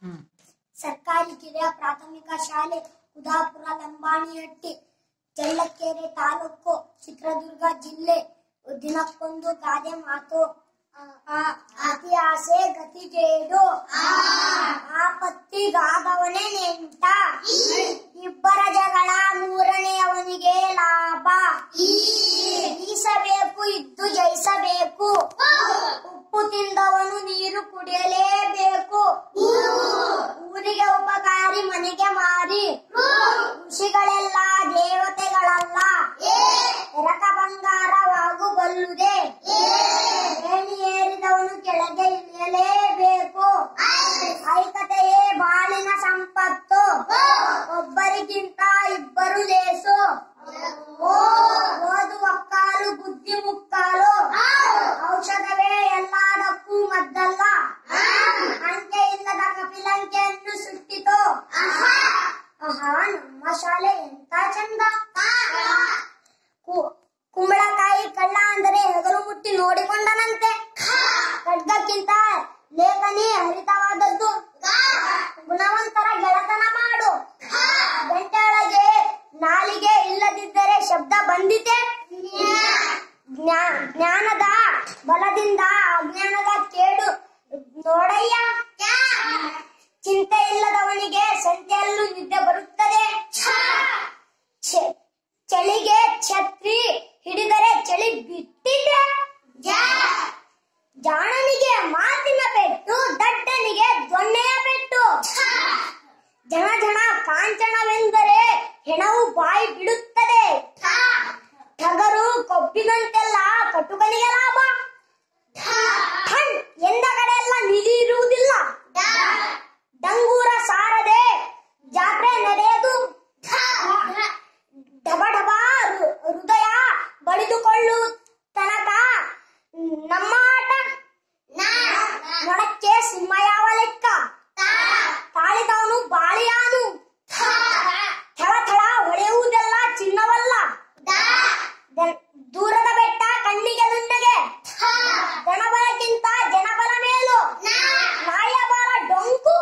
ಸರ್ಕಾರಿ ಕಿರಿಯ ಪ್ರಾಥಮಿಕ ಶಾಲೆ ಕುದಾಪುರ ಲಂಬಾಣಿಹಟ್ಟಿ ಚಳ್ಳಕೆರೆ ತಾಲೂಕು ಚಿತ್ರದುರ್ಗ ಜಿಲ್ಲೆ ದಿನಕ್ಕೊಂದು ಗಾದೆ ಮಾತು ಆ, ಅತಿ ಆಸೆ ಗತಿಗೇಡು ಆಪತ್ತಿಗಾದವನೇ ನೆಂಟ ಇಬ್ಬರ ಜಗಳ ಮೂರನೆಯವನಿಗೆ ಲಾಭ ಈಸಬೇಕು ಇದ್ದು ಜಯಿಸಬೇಕು ಉಪ್ಪು ತಿಂದವನು ನೀರು ಕುಡಿಯಲೇಬೇಕು ಊರಿಗೆ ಉಪಕಾರಿ ಮನೆಗೆ ಮಾರಿ ಋಷಿಗಳೆಲ್ಲ ದೇವತೆಗಳಲ್ಲ ಎರಕ ಬಂಗಾರವಾಗಬಲ್ಲುದೆ ಏಣಿ ಏರಿದವನು ಕೆಳಗೆ ಇಳಿಯಲೇಬೇಕು ಐಕತೆಯೇ ಬಾಳಿನ ಸಂಪತ್ತು ಒಬ್ಬರಿಗಿಂತ ಇಬ್ಬರು ಲೇಸು ಓದು ಒಕ್ಕಾಲು ಬುದ್ಧಿ ಮುಕ್ಕಾಲು ಔಷಧವೇ ಎಲ್ಲದಕ್ಕೂ ಮದ್ದಲ್ಲ ಅಂಕೆ ಇಲ್ಲದ ಕಪಿಲಂಕೆಯನ್ನು ಸೃಷ್ಟಿತು ಆಹಾ ನಮ್ಮ ಶಾಲೆ ಎಂತ ಚಂದ ಕು- ಕುಂಬಳಕಾಯಿ ಕಳ್ಳ ಅಂದರೆ ಹೆಗಲು ಮುಟ್ಟಿ ನೋಡಿಕೊಂಡನಂತೆ ಖಡ್ಗಕ್ಕಿಂತ ಲೇಖನಿ ಹರಿತವಾದದ್ದು ಗುಣವಂತರ ಗೆಳತನ ಮಾಡು ಗಂಟೆಯೊಳಗೆ ನಾಲಿಗೆ ಇಲ್ಲದಿದ್ದರೆ ಶಬ್ದ ಬಂದಿತೆ ಜ್ಞಾ- ಜ್ಞಾನದ ಬಲದಿಂದ ಅಜ್ಞಾನದ ಕೇಡು ನೋಡಯ್ಯ ಚಿಂತೆ ಇಲ್ಲದವನಿಗೆ ಸಂತೆಯಲ್ಲೂ ನಿದ್ದೆ ಬರುತ್ತದೆ ಚ- ಚಳಿಗೆ ಛತ್ರಿ ಹಿಡಿದರೆ ಚಳಿ ಬಿಟ್ಟಿದೆ ಜಾಣನಿಗೆ ಮಾತಿನ ಪೆಟ್ಟು ದಡ್ಡನಿಗೆ ದೊಣ್ಣೆಯ ಪೆಟ್ಟು ಜನ ಜನ ಕಾಂಚನವೆಂದರೆ ಹೆಣವು ಬಾಯಿ ಬಿಡುತ್ತದೆ ಟಗರು ಕೊಬ್ಬಿದಂತೆಲ್ಲ ಕಟುಕನಿಗೆ ಲಾಭ ಠಣ್ ಎಂದ ಕಡೆಯೆಲ್ಲ ನಿಧಿ ಇರುವುದಿಲ್ಲ ಡಂಗೂರ ಸಾರದೆ ಜಾತ್ರೆ ನಡೆಯದು ಢಬ ಢಬ ಹೃ- ಹೃದಯ ಬಡಿದುಕೊಳ್ಳುವ ತನಕ ನಮ್ಮ ಆಟ ನೊಣಕ್ಕೆ ಸಿಂಹ ಯಾವ ಲೆಕ್ಕ ತಾಳಿದವನು ಬಾಳಿಯಾನು ಥಳ ಥಳ ಹೊಳೆಯುವುದೆಲ್ಲ ಚಿನ್ನವಲ್ಲ ದ- ದೂರದ ಬೆಟ್ಟ ಕಣ್ಣಿಗೆ ನುಣ್ಣಗೆ ದನಬಲಕ್ಕಿಂತ ಜನಬಲ ಮೇಲು ನಾಯ ಬಾಲ ಡೊಂಕು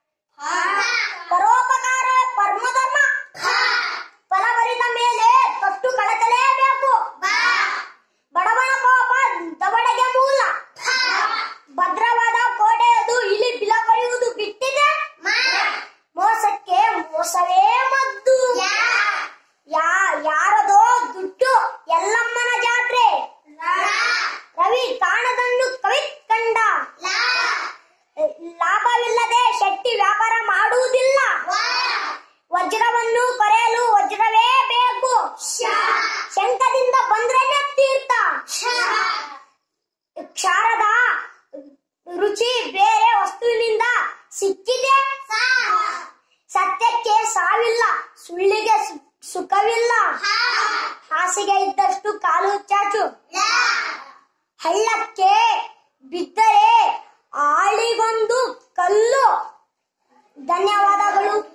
ಪರೋಪಕಾರ ಪರಮಧರ್ಮ ಫಲವರಿದ ಮೇಲೆ ತೊಟ್ಟು ಕಳಕಲೇಬೇಕು ಬಡವನ ಕೋಪ ದವಡೆಗೆ ಮೂಲ ಭದ್ರವಾದ ಕೋಟೆಯದು ಇಲಿ ಬಿಲ ಕಡಿಯುವುದು ಬಿಟ್ಟಿದೆ ಮೋಸಕ್ಕೆ ಮೋಸವೇ ಮದ್ದು ಯಾ ಯಾರದೋ ದುಡ್ಡು ಎಲ್ಲಮ್ಮನ ಜಾತ್ರೆ ರವಿ ಕಾಣದನ್ನು ಕವಿ ಕಂಡ ಲಾಭವಿಲ್ಲದೆ ಶೆಟ್ಟಿ ವ್ಯಾಪಾರ ಮಾಡುವುದಿಲ್ಲ ವಜ್ರವನ್ನು ಕೊರೆಯಲು ವಜ್ರವೇ ಬೇಕು ಶಂಕದಿಂದ ಬಂದ್ರೆ ತೀರ್ಥ ಕ್ಷಾರದ ರುಚಿ ಬೇರೆ ವಸ್ತುವಿನಿಂದ ಸಿಕ್ಕಿದೆ ಸತ್ಯಕ್ಕೆ ಸಾವಿಲ್ಲ ಸುಳ್ಳಿಗೆ ಸು- ಸುಖವಿಲ್ಲ ಹಾಸಿಗೆ ಇದ್ದಷ್ಟು ಕಾಲು ಚಾಚು ಹಳ್ಳಕ್ಕೆ ಬಿದ್ದರೆ ಆಳಿಗೊಂದು ಕಲ್ಲು ಧನ್ಯವಾದಗಳು